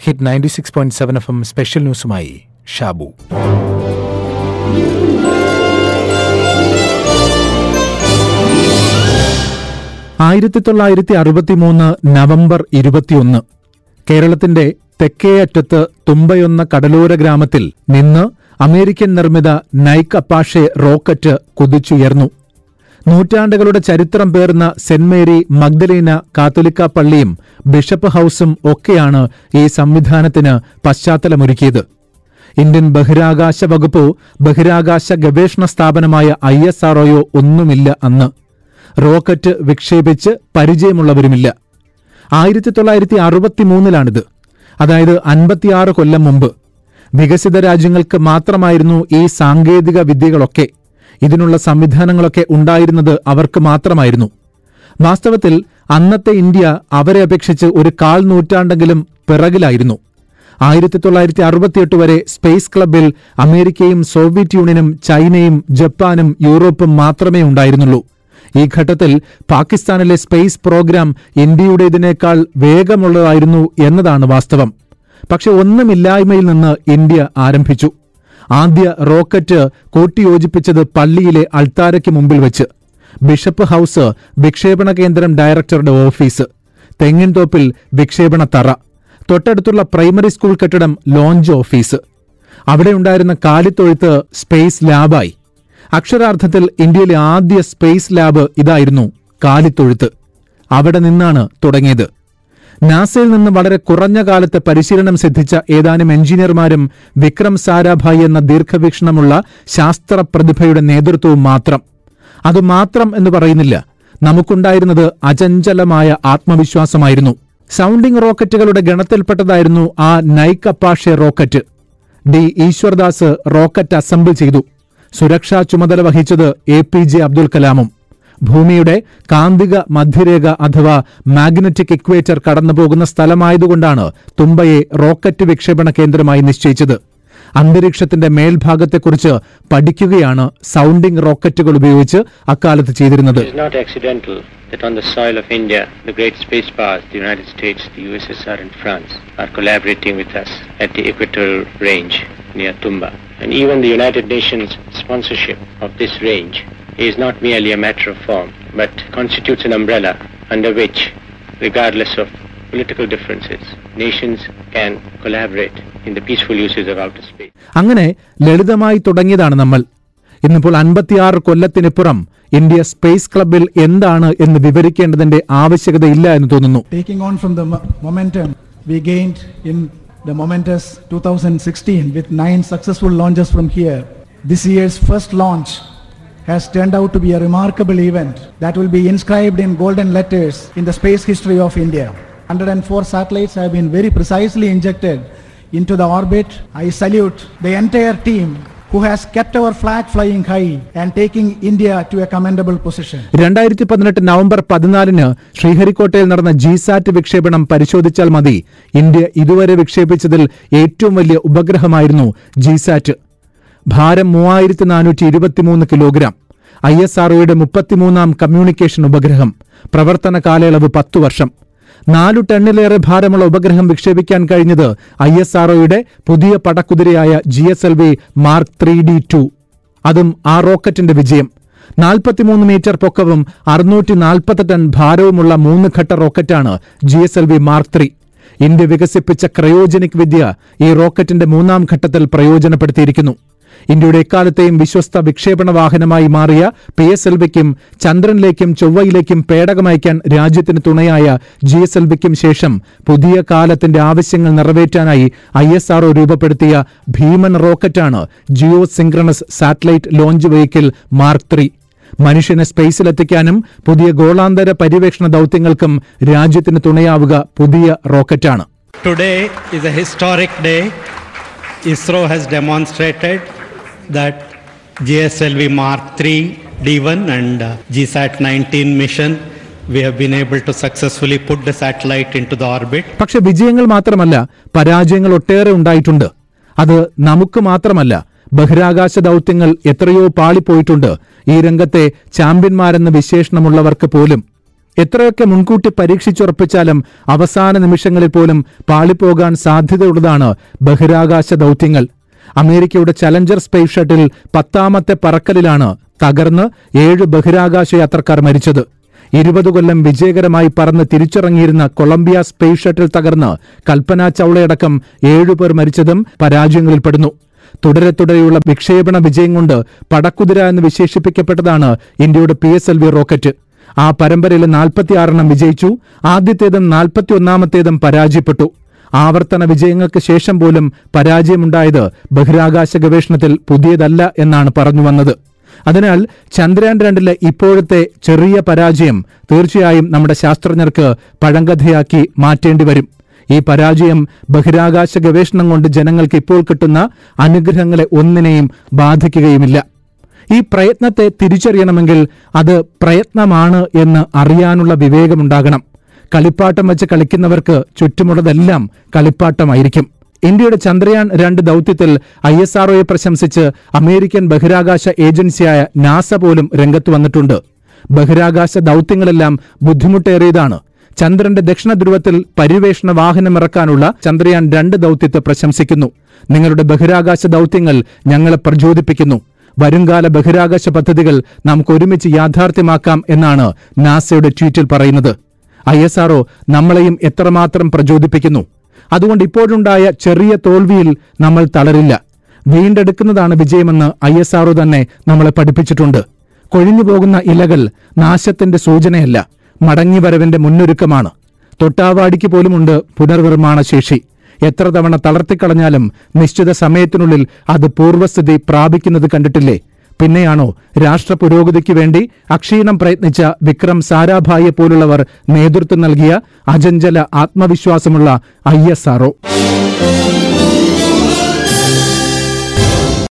Hit ninety six point seven F M special ന്യൂസുമായി ഷാബു ആയിരത്തി തൊള്ളായിരത്തി അറുപത്തിമൂന്ന് നവംബർ ഇരുപത്തിയൊന്ന് കേരളത്തിന്റെ തെക്കേ അറ്റത്ത് തുമ്പയൊന്ന കടലോര ഗ്രാമത്തിൽ നിന്ന് അമേരിക്കൻ നിർമ്മിത നൈക്ക് അപ്പാഷെ റോക്കറ്റ് കുതിച്ചുയർന്നു നൂറ്റാണ്ടുകളുടെ ചരിത്രം പേർന്ന സെന്റ് മേരി മഗ്ദലീന കാത്തോലിക്ക പള്ളിയും ബിഷപ്പ് ഹൌസും ഒക്കെയാണ് ഈ സംവിധാനത്തിന് പശ്ചാത്തലമൊരുക്കിയത് ഇന്ത്യൻ ബഹിരാകാശ വകുപ്പോ ബഹിരാകാശ ഗവേഷണ സ്ഥാപനമായ ഐ എസ് ആർഒയോ ഒന്നുമില്ല അന്ന് റോക്കറ്റ് വിക്ഷേപിച്ച് പരിചയമുള്ളവരുമില്ല ആയിരത്തി തൊള്ളായിരത്തി അറുപത്തിമൂന്നിലാണിത് അതായത് അൻപത്തിയാറ് കൊല്ലം മുമ്പ് വികസിത രാജ്യങ്ങൾക്ക് മാത്രമായിരുന്നു ഈ സാങ്കേതിക വിദ്യകളൊക്കെ ഇതിനുള്ള സംവിധാനങ്ങളൊക്കെ ഉണ്ടായിരുന്നത് അവർക്ക് മാത്രമായിരുന്നു വാസ്തവത്തിൽ അന്നത്തെ ഇന്ത്യ അവരെ അപേക്ഷിച്ച് ഒരു കാൽ നൂറ്റാണ്ടെങ്കിലും പിറകിലായിരുന്നു ആയിരത്തി തൊള്ളായിരത്തി അറുപത്തിയെട്ട് വരെ സ്പേസ് ക്ലബിൽ അമേരിക്കയും സോവിയറ്റ് യൂണിയനും ചൈനയും ജപ്പാനും യൂറോപ്പും മാത്രമേ ഉണ്ടായിരുന്നുള്ളൂ ഈ ഘട്ടത്തിൽ പാകിസ്ഥാനിലെ സ്പേസ് പ്രോഗ്രാം ഇന്ത്യയുടേതിനേക്കാൾ വേഗമുള്ളതായിരുന്നു എന്നതാണ് വാസ്തവം പക്ഷെ ഒന്നുമില്ലായ്മയിൽ നിന്ന് ഇന്ത്യ ആരംഭിച്ചു ആദ്യ റോക്കറ്റ് കൂട്ടിയോജിപ്പിച്ചത് പള്ളിയിലെ അൾത്താരയ്ക്ക് മുമ്പിൽ വെച്ച് ബിഷപ്പ് ഹൌസ് വിക്ഷേപണ കേന്ദ്രം ഡയറക്ടറുടെ ഓഫീസ് തെങ്ങിൻതോപ്പിൽ വിക്ഷേപണ തറ തൊട്ടടുത്തുള്ള പ്രൈമറി സ്കൂൾ കെട്ടിടം ലോഞ്ച് ഓഫീസ് അവിടെ ഉണ്ടായിരുന്ന കാലിത്തൊഴുത്ത് സ്പേസ് ലാബായി അക്ഷരാർത്ഥത്തിൽ ഇന്ത്യയിലെ ആദ്യ സ്പേസ് ലാബ് ഇതായിരുന്നു കാലിത്തൊഴുത്ത് അവിടെ നിന്നാണ് തുടങ്ങിയത് നാസയിൽ നിന്ന് വളരെ കുറഞ്ഞ കാലത്ത് പരിശീലനം സിദ്ധിച്ച ഏതാനും എഞ്ചിനീയർമാരും വിക്രം സാരാഭായ് എന്ന ദീർഘവീക്ഷണമുള്ള ശാസ്ത്ര പ്രതിഭയുടെ നേതൃത്വവും മാത്രം അതുമാത്രം എന്ന് പറയുന്നില്ല നമുക്കുണ്ടായിരുന്നത് അചഞ്ചലമായ ആത്മവിശ്വാസമായിരുന്നു സൗണ്ടിംഗ് റോക്കറ്റുകളുടെ ഗണത്തിൽപ്പെട്ടതായിരുന്നു ആ Nike Apache rocket D Eeswardas rocket assemble ചെയ്തു സുരക്ഷാ ചുമതല വഹിച്ചത് എ പി ജെ അബ്ദുൽ കലാമും ഭൂമിയുടെ കാന്തിക മധ്യരേഖ അഥവാ മാഗ്നറ്റിക് ഇക്വേറ്റർ കടന്നുപോകുന്ന സ്ഥലമായതുകൊണ്ടാണ് തുമ്പയെ റോക്കറ്റ് വിക്ഷേപണ കേന്ദ്രമായി നിശ്ചയിച്ചത് അന്തരീക്ഷത്തിന്റെ മേൽഭാഗത്തെക്കുറിച്ച് പഠിക്കുകയാണ് സൗണ്ടിംഗ് റോക്കറ്റുകൾ ഉപയോഗിച്ച് അക്കാലത്ത് ചെയ്തിരുന്നത് It is not accidental that on the soil of India, the great space powers, the United States, the USSR, and France, are collaborating with us at the equatorial range near Tumba. And even the United Nations sponsorship of this range is not merely a matter of form, but constitutes an umbrella under which, regardless of political differences, nations can collaborate in the peaceful uses of outer space. അങ്ങനെ ലളിതമായി തുടങ്ങിയതാണ് നമ്മൾ ഇന്നിപ്പോൾ അൻപത്തിയാറ് കൊല്ലത്തിനിപ്പുറം India space ക്ലബിൽ എന്താണ് എന്ന് വിവരിക്കേണ്ടതിന്റെ ആവശ്യകതയില്ല എന്ന് തോന്നുന്നു Taking on from the mo- momentum we gained in the momentous 2016 with nine successful launches from here, this year's first launch has turned out to be a remarkable event that will be inscribed in golden letters in the space history of India. 104 satellites have been very precisely injected into the orbit. I salute the entire team who has kept our flag flying high and taking India to a commendable position. രണ്ടായിരത്തി പതിനെട്ട് November പതിനാലിന് ശ്രീഹരിക്കോട്ടയിൽ നടന്ന ജിസാറ്റ് വിക്ഷേപണം പരിശോധിച്ചാൽ മതി India ഇതുവരെ വിക്ഷേപിച്ചതിൽ ഏറ്റവും വലിയ ഉപഗ്രഹമായിരുന്നു ജിസാറ്റ് ഭാരം മൂവായിരത്തി നാനൂറ്റി ഇരുപത്തിമൂന്ന് കിലോഗ്രാം ഐ എസ് ആർഒയുടെ മുപ്പത്തിമൂന്നാം കമ്മ്യൂണിക്കേഷൻ ഉപഗ്രഹം പ്രവർത്തന കാലയളവ് പത്തു വർഷം നാലു ടണ്ണിലേറെ ഭാരമുള്ള ഉപഗ്രഹം വിക്ഷേപിക്കാൻ കഴിഞ്ഞത് ഐ എസ് ആർഒയുടെ പുതിയ പടക്കുതിരയായ G S L V mark three D two അതും ആ റോക്കറ്റിന്റെ വിജയം നാൽപ്പത്തിമൂന്ന് മീറ്റർ പൊക്കവും അറുന്നൂറ്റി നാൽപ്പത്തി ടൺ ഭാരവുമുള്ള മൂന്ന് ഘട്ട റോക്കറ്റാണ് G S L V mark three India വികസിപ്പിച്ച ക്രയോജനിക് വിദ്യ ഈ റോക്കറ്റിന്റെ മൂന്നാം ഘട്ടത്തിൽ പ്രയോജനപ്പെടുത്തിയിരിക്കുന്നു ഇന്ത്യയുടെ എക്കാലത്തെയും വിശ്വസ്ത വിക്ഷേപണ വാഹനമായി മാറിയ പി എസ് എൽ വിക്കും ചന്ദ്രനിലേക്കും ചൊവ്വയിലേക്കും പേടകമയക്കാൻ രാജ്യത്തിന് തുണയായ ജി എസ് എൽ വിക്കും ശേഷം പുതിയ കാലത്തിന്റെ ആവശ്യങ്ങൾ നിറവേറ്റാനായി ഐ എസ് ആർഒ രൂപപ്പെടുത്തിയ ഭീമൻ റോക്കറ്റാണ് geosynchronous satellite launch vehicle mark three മനുഷ്യനെ സ്പേസിലെത്തിക്കാനും പുതിയ ഗോളാന്തര പര്യവേക്ഷണ ദൌത്യങ്ങൾക്കും രാജ്യത്തിന് തുണയാവുക പുതിയ റോക്കറ്റാണ് Today is a historic day. ISRO has demonstrated that GSLV Mark III D1 and uh, GSAT 19 mission, we have been able to successfully put the satellite into the orbit. പക്ഷെ വിജയങ്ങൾ മാത്രമല്ല പരാജയങ്ങൾ ഒട്ടേറെ ഉണ്ടായിട്ടുണ്ട് അത് നമുക്ക് മാത്രമല്ല ബഹിരാകാശ ദൗത്യങ്ങൾ എത്രയോ പാളിപ്പോയിട്ടുണ്ട് ഈ രംഗത്തെ ചാമ്പ്യന്മാരെന്ന വിശേഷണമുള്ളവർക്ക് പോലും എത്രയൊക്കെ മുൻകൂട്ടി പരീക്ഷിച്ചുറപ്പിച്ചാലും അവസാന നിമിഷങ്ങളിൽ പോലും പാളിപ്പോകാൻ സാധ്യതയുള്ളതാണ് ബഹിരാകാശ ദൗത്യങ്ങൾ അമേരിക്കയുടെ ചലഞ്ചർ സ്പേസ് ഷട്ടിൽ പത്താമത്തെ പറക്കലിലാണ് തകർന്ന് ഏഴ് ബഹിരാകാശ യാത്രക്കാർ മരിച്ചത് ഇരുപത് കൊല്ലം വിജയകരമായി പറന്ന് തിരിച്ചിറങ്ങിയിരുന്ന കൊളംബിയ സ്പേസ് ഷട്ടിൽ തകർന്ന് കൽപ്പന ചൌളയടക്കം ഏഴുപേർ മരിച്ചതും പരാജയങ്ങളിൽപ്പെടുന്നു തുടരെ തുടരെയുള്ള വിക്ഷേപണ വിജയം കൊണ്ട് പടക്കുതിര എന്ന് വിശേഷിപ്പിക്കപ്പെട്ടതാണ് ഇന്ത്യയുടെ P S L V rocket ആ പരമ്പരയിൽ നാൽപ്പത്തിയാറെണ്ണം വിജയിച്ചു ആദ്യത്തേതും നാൽപ്പത്തിയൊന്നാമത്തേതും പരാജയപ്പെട്ടു ആവർത്തന വിജയങ്ങൾക്ക് ശേഷം പോലും പരാജയമുണ്ടായത് ബഹിരാകാശ ഗവേഷണത്തിൽ പുതിയതല്ല എന്നാണ് പറഞ്ഞു വന്നത് അതിനാൽ ചന്ദ്രയാൻ രണ്ടിലെ ഇപ്പോഴത്തെ ചെറിയ പരാജയം തീർച്ചയായും നമ്മുടെ ശാസ്ത്രജ്ഞർക്ക് പഴങ്കഥയാക്കി മാറ്റേണ്ടി വരും ഈ പരാജയം ബഹിരാകാശ ഗവേഷണം കൊണ്ട് ജനങ്ങൾക്ക് ഇപ്പോൾ കിട്ടുന്ന അനുഗ്രഹങ്ങളെ ഒന്നിനെയും ബാധിക്കുകയുമില്ല ഈ പ്രയത്നത്തെ തിരിച്ചറിയണമെങ്കിൽ അത് പ്രയത്നമാണ് എന്ന് അറിയാനുള്ള വിവേകമുണ്ടാകണം കളിപ്പാട്ടം വെച്ച് കളിക്കുന്നവർക്ക് ചുറ്റുമുള്ളതെല്ലാം കളിപ്പാട്ടമായിരിക്കും ഇന്ത്യയുടെ ചന്ദ്രയാൻ രണ്ട് ദൌത്യത്തിൽ ഐ എസ് ആർഒയെ പ്രശംസിച്ച് അമേരിക്കൻ ബഹിരാകാശ ഏജൻസിയായ നാസ പോലും രംഗത്ത് വന്നിട്ടുണ്ട് ബഹിരാകാശ ദൌത്യങ്ങളെല്ലാം ബുദ്ധിമുട്ടേറിയതാണ് ചന്ദ്രന്റെ ദക്ഷിണ ധ്രുവത്തിൽ പരിവേഷണ വാഹനം ഇറക്കാനുള്ള ചന്ദ്രയാൻ രണ്ട് ദൌത്യത്തെ പ്രശംസിക്കുന്നു നിങ്ങളുടെ ബഹിരാകാശ ദൌത്യങ്ങൾ ഞങ്ങളെ പ്രചോദിപ്പിക്കുന്നു വരുംകാല ബഹിരാകാശ പദ്ധതികൾ നമുക്ക് ഒരുമിച്ച് യാഥാർത്ഥ്യമാക്കാം എന്നാണ് നാസയുടെ ട്വീറ്റിൽ പറയുന്നത് ഐ എസ് ആർഒ നമ്മളെയും എത്രമാത്രം പ്രചോദിപ്പിക്കുന്നു അതുകൊണ്ട് ഇപ്പോഴുണ്ടായ ചെറിയ തോൽവിയിൽ നമ്മൾ തളരില്ല വീണ്ടെടുക്കുന്നതാണ് വിജയമെന്ന് ഐ എസ് ആർഒ തന്നെ നമ്മളെ പഠിപ്പിച്ചിട്ടുണ്ട് കൊഴിഞ്ഞു പോകുന്ന ഇലകൾ നാശത്തിന്റെ സൂചനയല്ല മടങ്ങിവരവിന്റെ മുന്നൊരുക്കമാണ് തൊട്ടാവാടിക്ക് പോലുമുണ്ട് പുനർനിർമ്മാണ ശേഷി എത്ര തവണ തളർത്തിക്കളഞ്ഞാലും നിശ്ചിത സമയത്തിനുള്ളിൽ അത് പൂർവ്വസ്ഥിതി പ്രാപിക്കുന്നത് കണ്ടിട്ടില്ലേ പിന്നെയാണോ രാഷ്ട്ര പുരോഗതിക്ക് വേണ്ടി അക്ഷീണം പ്രയത്നിച്ച വിക്രം സാരാഭായിയെ പോലുള്ളവർ നേതൃത്വം നൽകിയ അജഞ്ചല ആത്മവിശ്വാസമുള്ള ഐ എസ് ആർഒ